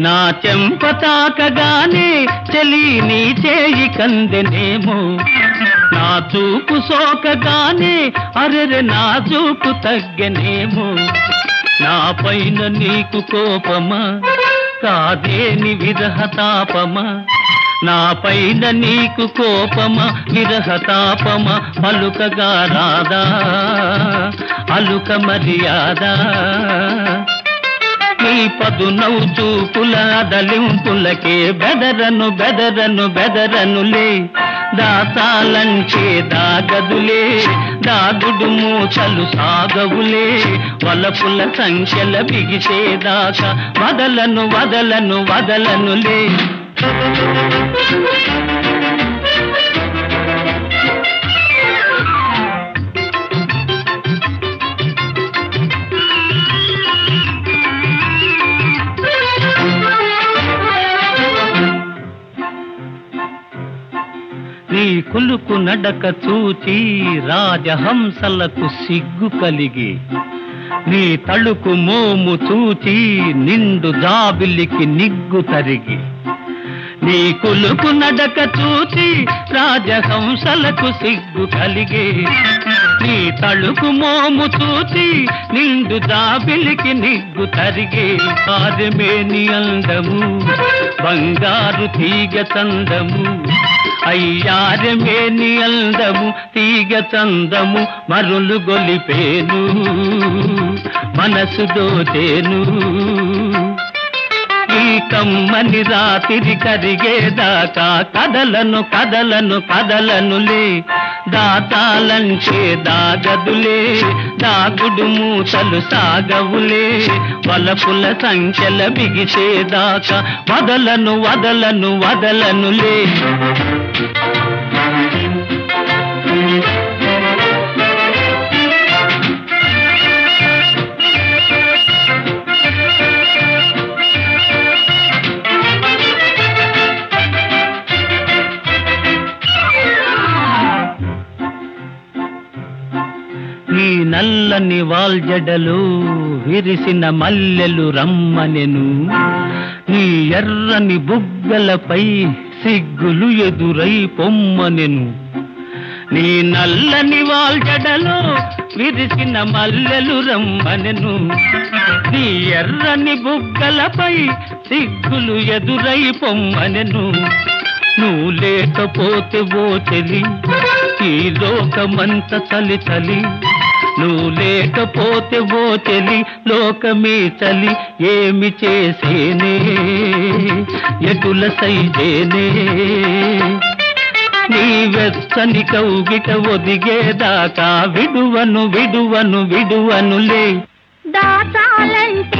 నా చెంప తాకగానే చలి నీ చేయి కందెనేమో నా చూపు సోకగానే అరెరె నా చూపు తగ్గనేమో నా పైన నీకు కోపమా కాదేని విరహతాపమా నా పైన నీకు కోపమా విరహతాపమా పలుకగా రాదా అలుక మర్యాదా నీ పదు నవ్వు చూపుల దలింపులకే బెదరను బెదరను బెదరనులే దాచాలంచే దాగదులే దాగుడు మూచలు సాగవులే వలపుల సంఖ్యల బిగిసేదాకా వదలను వదలను వదలనులే నీ కులుకు నడక చూచి రాజహంసలకు సిగ్గు కలిగి నీ తళుకు మోము చూచి నిండు జాబిలికి నిగ్గు తరిగి నీ కులుకు నడక చూచి రాజహంసలకు సిగ్గు కలిగి నీ తళుకు మోము చూచి నిండు జాబిలికి నిగ్గు తరిగి ఆదమేని అందము బంగారు తీగ చందము అయ్యారమేని అందము తీగ చందము మరులు గొలిపేను మనసు దోచేను ఈ కమ్మని రాత్రి కరిగేదాకా కదలను కదలను కదలనులే దాతాలంచే దాగదులే దాగుడు మూతలు సాగవులే వలపుల సంఖ్యల బిగిసేదాకా వదలను వదలను వదలనులే నీ నల్లని వాల్జడలు విరిసిన మల్లెలు రమ్మనెను నీ ఎర్రని బుగ్గలపై సిగ్గులు ఎదురై పొమ్మనెను నీ నల్లని వాల్జడలో విరిసిన మల్లెలు రమ్మనెను నీ ఎర్రని బుగ్గలపై సిగ్గులు ఎదురై పొమ్మనెను నువ్వు లేకపోతే ఓ చెలి ఈ లోకమంత చలి చలి నువ్వు లేకపోతే ఓ చెలి లోకమే చలి ఏమి చేసేనే ఎటుల సైజేనే నీ వెచ్చని కౌగిట ఒదిగేదాకా విడువను విడువను విడువనులే దాచాలంటే